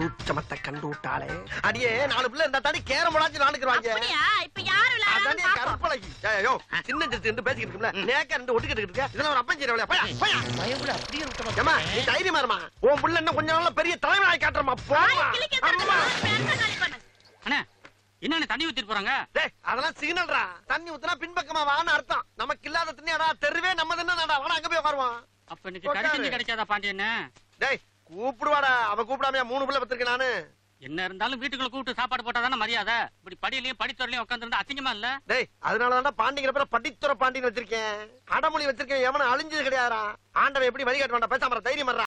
சூட்சமத்தை கண்டு விட்டாளே அடியே நாலு பிள்ளை இருந்தா தாண்டி கேரம் போடாச்சு நானுக்குறாங்க அப்படியா இப்ப யாரு அதானே விளையாடுறான்னு பாப்போம். கருப்பழகி ஐயோ சின்ன சிறுத்தை இருந்து பேசிக்கிட்டு இருக்கும்ல நேக்க ரெண்டு ஒட்டுக்கிட்டு இருக்க இதெல்லாம் ஒரு அப்பன் செய்யறவளையா போயா போயா பயப்பட அப்படியே விட்டுறோம் ஏமா நீ தைரியமா இருமா உன் புள்ள இன்னும் கொஞ்ச நாள்ல பெரிய தலைவனாய் காட்டுறமா வாயை போமா கிழிக்க திறந்து அம்மா பாரு, பேச காலி பண்ணு. அண்ணே என்னண்ணே தண்ணி ஊத்திட்டு போறாங்க டேய் அதெல்லாம் சிக்னல்ரா தண்ணி ஊத்துனா பின்பக்கமா வான்னு அர்த்தம் நமக்கு இல்லாத தண்ணியாடா தெருவே நம்ம தானடா வாடா அங்க போய் உட்காருவோம் அப்ப இன்னைக்கு கடிக்கஞ்சி கிடைக்காதா பாண்டியண்ணே டேய் கூப்பிடுவாடா அவ கூப்பிடாம மூணு பிள்ளை பத்திருக்கேன் நானு என்ன இருந்தாலும் வீட்டுக்குள்ள கூப்பிட்டு சாப்பாடு போட்டா தானே மரியாதை இப்படி படியிலயும் படித்துறையிலயும் உட்காந்துருந்தா அசிங்கமா இல்ல டேய் அதனாலதான்டா பாண்டிங்கிற பேர படித்துற பாண்டின்னு வச்சிருக்கேன் அடமொழி வச்சிருக்கேன் எவனும் அழிஞ்சது கிடையாதுடா ஆண்டவன் எப்படி வழிகாட்டுவான்டா பேசாம தைரியம்